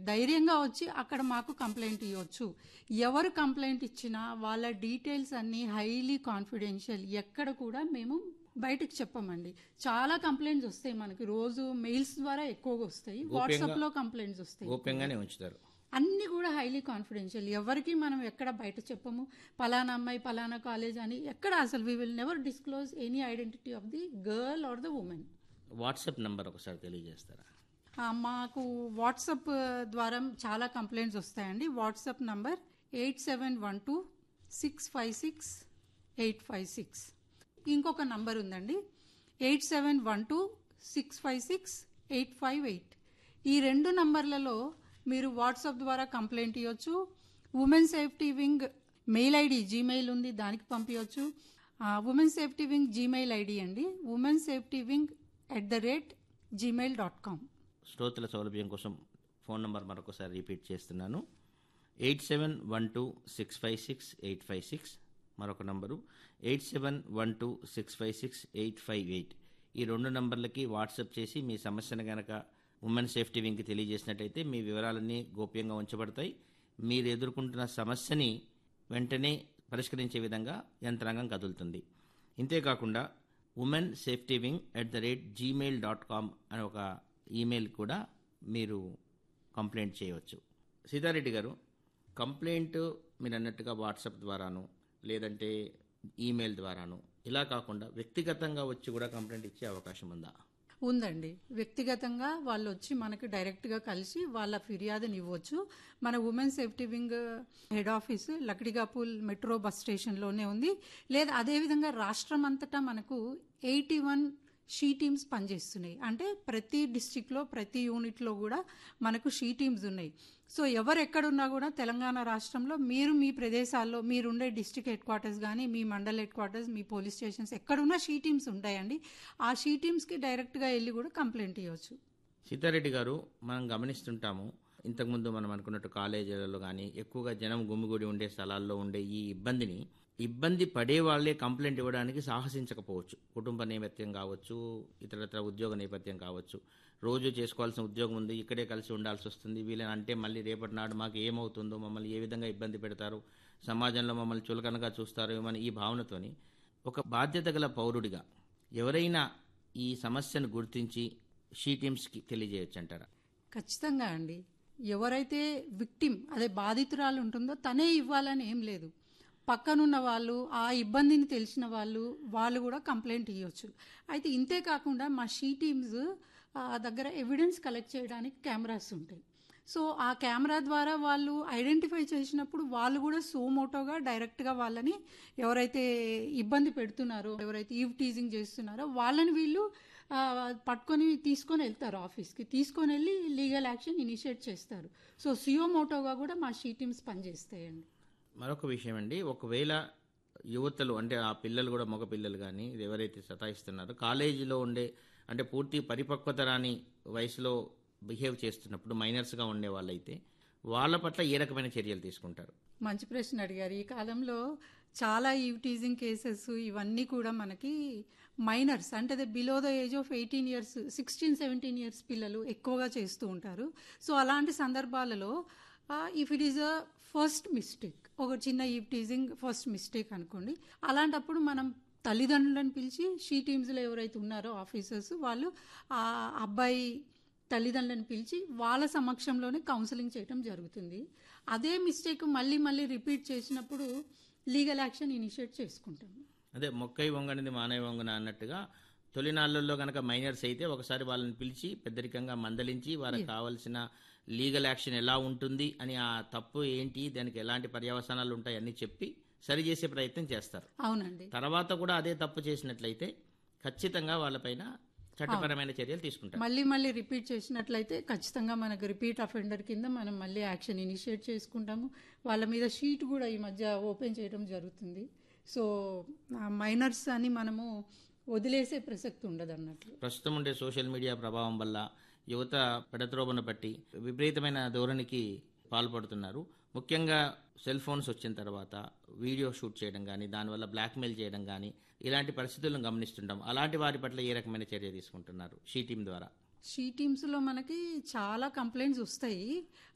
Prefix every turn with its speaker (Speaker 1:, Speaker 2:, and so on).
Speaker 1: ధైర్యంగా వచ్చి అక్కడ మాకు కంప్లైంట్ ఇవ్వచ్చు ఎవరు కంప్లైంట్ ఇచ్చినా వాళ్ళ డీటెయిల్స్ అన్నీ హైలీ కాన్ఫిడెన్షియల్ ఎక్కడ కూడా మేము బయటకు చెప్పమండి చాలా కంప్లైంట్స్ వస్తాయి మనకి రోజు మెయిల్స్ ద్వారా ఎక్కువగా వస్తాయి వాట్సాప్ లో కంప్లైంట్స్ వస్తాయి
Speaker 2: గోప్యంగానే ఉంచుతారు
Speaker 1: అన్ని కూడా హైలీ కాన్ఫిడెన్షియల్ ఎవరికి మనం ఎక్కడ బయట చెప్పము పలానా అమ్మాయి పలానా కాలేజ్ అని ఎక్కడ అసలు we will never disclose any identity of the girl or the women
Speaker 2: WhatsApp number ఒకసారి తెలియజేస్తారా
Speaker 1: మాకు వాట్సాప్ ద్వారా చాలా కంప్లైంట్స్ వస్తాయండి WhatsApp number eight seven one two six five six eight five six ఇంకొక నంబర్ ఉందండి eight seven one two six five six eight five eight ఈ రెండు నంబర్లలో మీరు వాట్సాప్ ద్వారా కంప్లైంట్ ఇవ్వచ్చు women safety wing mail ID Gmail ఉంది దానికి పంపించవచ్చు women safety wing Gmail ID అండి women safety wing at the rate Gmail dot com
Speaker 2: శ్రోతల సౌలభ్యం కోసం ఫోన్ నంబర్ మరొకసారి రిపీట్ చేస్తున్నాను eight seven one two six five six eight five six మరొక number eight seven one two six five six eight five eight ఈ రెండు నంబర్లకి WhatsApp చేసి మీ సమస్యను గనక ఉమెన్ సేఫ్టీ వింగ్కి తెలియజేసినట్టయితే మీ వివరాలన్నీ గోప్యంగా ఉంచబడతాయి మీరు ఎదుర్కొంటున్న సమస్యని వెంటనే పరిష్కరించే విధంగా యంత్రాంగం కదులుతుంది ఇంతేకాకుండా women safety wing at the rate Gmail dot com అనే ఒక ఈమెయిల్ కూడా మీరు కంప్లైంట్ చేయవచ్చు సీతారెడ్డి గారు కంప్లైంట్ మీరు అన్నట్టుగా వాట్సాప్ ద్వారాను లేదంటే ఈమెయిల్ ద్వారాను ఇలా కాకుండా వ్యక్తిగతంగా వచ్చి కూడా కంప్లైంట్ ఇచ్చే అవకాశం ఉందా
Speaker 1: ఉందండి వ్యక్తిగతంగా వాళ్ళు వచ్చి మనకి డైరెక్ట్గా కలిసి వాళ్ళ ఫిర్యాదుని ఇవ్వచ్చు మన women safety wing head office Lakdikapul metro bus స్టేషన్లోనే ఉంది లేదా అదేవిధంగా రాష్ట్రం అంతటా మనకు ఎయిటీ వన్ షీ టీమ్స్ పనిచేస్తున్నాయి అంటే ప్రతి డిస్టిక్లో ప్రతి యూనిట్లో కూడా మనకు షీ టీమ్స్ ఉన్నాయి సో ఎవరు ఎక్కడున్నా కూడా తెలంగాణ రాష్ట్రంలో మీరు మీ ప్రదేశాల్లో మీరుండే డిస్టిక్ హెడ్ క్వార్టర్స్ కానీ మీ మండల్ హెడ్ క్వార్టర్స్ మీ పోలీస్ స్టేషన్స్ ఎక్కడున్నా షీ టీమ్స్ ఉంటాయండి ఆ షీ టీమ్స్కి డైరెక్ట్గా వెళ్ళి కూడా కంప్లైంట్ ఇవ్వచ్చు
Speaker 2: సీతారెడ్డి గారు మనం గమనిస్తుంటాము ఇంతకుముందు మనం అనుకున్నట్టు కాలేజీలలో కానీ ఎక్కువగా జనం గుమిగూడి ఉండే స్థలాల్లో ఉండే ఈ ఇబ్బందిని ఇబ్బంది పడే వాళ్ళే కంప్లైంట్ ఇవ్వడానికి సాహసించకపోవచ్చు కుటుంబ నేపథ్యం కావచ్చు ఇతరత్ర ఉద్యోగ నేపథ్యం కావచ్చు రోజు చేసుకోవాల్సిన ఉద్యోగం ఉంది ఇక్కడే కలిసి ఉండాల్సి వస్తుంది వీళ్ళని అంటే మళ్ళీ రేపటి నాడు మాకు ఏమవుతుందో మమ్మల్ని ఏ విధంగా ఇబ్బంది పెడతారు సమాజంలో మమ్మల్ని చులకనగా చూస్తారు ఏమని ఈ భావనతోని ఒక బాధ్యత గల పౌరుడిగా ఎవరైనా ఈ సమస్యను గుర్తించి షీ టీమ్స్కి తెలియజేయచ్చు అంటారా
Speaker 1: ఖచ్చితంగా అండి ఎవరైతే విక్టిమ్ అదే బాధితురాలు ఉంటుందో తనే ఇవ్వాలని ఏం లేదు పక్కనున్న వాళ్ళు ఆ ఇబ్బందిని తెలిసిన వాళ్ళు వాళ్ళు కూడా కంప్లైంట్ ఇవ్వచ్చు అయితే ఇంతే కాకుండా మా షీ టీమ్స్ దగ్గర ఎవిడెన్స్ కలెక్ట్ చేయడానికి కెమెరాస్ ఉంటాయి సో ఆ కెమెరా ద్వారా వాళ్ళు ఐడెంటిఫై చేసినప్పుడు వాళ్ళు కూడా సోమోటోగా డైరెక్ట్గా వాళ్ళని ఎవరైతే ఇబ్బంది పెడుతున్నారో ఎవరైతే ఈవ్ టీజింగ్ చేస్తున్నారో వాళ్ళని వీళ్ళు ఆ, పట్టుకొని తీసుకొని వెళ్తారు ఆఫీస్కి తీసుకొని వెళ్ళి లీగల్ యాక్షన్ ఇనిషియేట్ చేస్తారు సో సియోమోటోగా కూడా మా షీ టీమ్స్ పనిచేస్తాయండి
Speaker 2: మరొక విషయం అండి ఒకవేళ యువతలు అంటే ఆ పిల్లలు కూడా మగ పిల్లలు కానీ ఎవరైతే సతాయిస్తున్నారో కాలేజీలో ఉండే అంటే పూర్తి పరిపక్వత రాని వయసులో బిహేవ్ చేస్తున్నప్పుడు మైనర్స్గా ఉండే వాళ్ళైతే వాళ్ళ పట్ల ఏ రకమైన చర్యలు తీసుకుంటారు
Speaker 1: మంచి ప్రశ్న అడిగారు ఈ కాలంలో చాలా ఈ టీజింగ్ కేసెస్ ఇవన్నీ కూడా మనకి మైనర్స్ అంటే below the age of eighteen years sixteen seventeen years పిల్లలు ఎక్కువగా చేస్తూ ఉంటారు సో అలాంటి సందర్భాలలో if it is a first mistake ఒక చిన్న ఈ టీజింగ్ ఫస్ట్ మిస్టేక్ అనుకోండి అలాంటప్పుడు మనం తల్లిదండ్రులను పిలిచి షీ టీమ్స్లో ఎవరైతే ఉన్నారో ఆఫీసర్స్ వాళ్ళు ఆ అబ్బాయి తల్లిదండ్రులను పిలిచి వాళ్ళ సమక్షంలోనే కౌన్సిలింగ్ చేయడం జరుగుతుంది అదే మిస్టేక్ మళ్ళీ మళ్ళీ రిపీట్ చేసినప్పుడు లీగల్ యాక్షన్ ఇనిషియేట్ చేసుకుంటాం
Speaker 2: అదే మొక్కై వంగనిది మానవ వంగన అన్నట్టుగా తొలినాళ్లలో గనక మైనర్స్ అయితే ఒకసారి వాళ్ళని పిలిచి పెద్దరికంగా మందలించి వారికి కావాల్సిన లీగల్ యాక్షన్ ఎలా ఉంటుంది అని ఆ తప్పు ఏంటి దానికి ఎలాంటి పర్యవసానాలు ఉంటాయి అన్ని చెప్పి సరిచేసే ప్రయత్నం చేస్తారు
Speaker 1: అవునండి
Speaker 2: తర్వాత కూడా అదే తప్పు చేసినట్లయితే ఖచ్చితంగా వాళ్ళపైన చట్టపరమైన చర్యలు తీసుకుంటారు
Speaker 1: మళ్ళీ మళ్ళీ రిపీట్ చేసినట్లయితే ఖచ్చితంగా మనకు రిపీట్ అఫెండర్ కింద మనం మళ్ళీ యాక్షన్ ఇనిషియేట్ చేసుకుంటాము వాళ్ళ మీద షీట్ కూడా ఈ మధ్య ఓపెన్ చేయడం జరుగుతుంది సో మైనర్స్ అని మనము వదిలేసే ప్రసక్తి ఉండదు అన్నట్లు
Speaker 2: ప్రస్తుతం ఉండే సోషల్ మీడియా ప్రభావం వల్ల యువత పెడత్రోబన పట్టి విపరీతమైన ధోరణికి పాల్పడుతున్నారు ముఖ్యంగా సెల్ ఫోన్స్ వచ్చిన తర్వాత వీడియో షూట్ చేయడం కానీ దానివల్ల బ్లాక్మెయిల్ చేయడం కానీ ఇలాంటి పరిస్థితులను గమనిస్తుంటాం అలాంటి వారి పట్ల ఏ రకమైన చర్య తీసుకుంటున్నారు షీ టీం ద్వారా
Speaker 1: షీ టీమ్స్లో మనకి చాలా కంప్లైంట్స్ వస్తాయి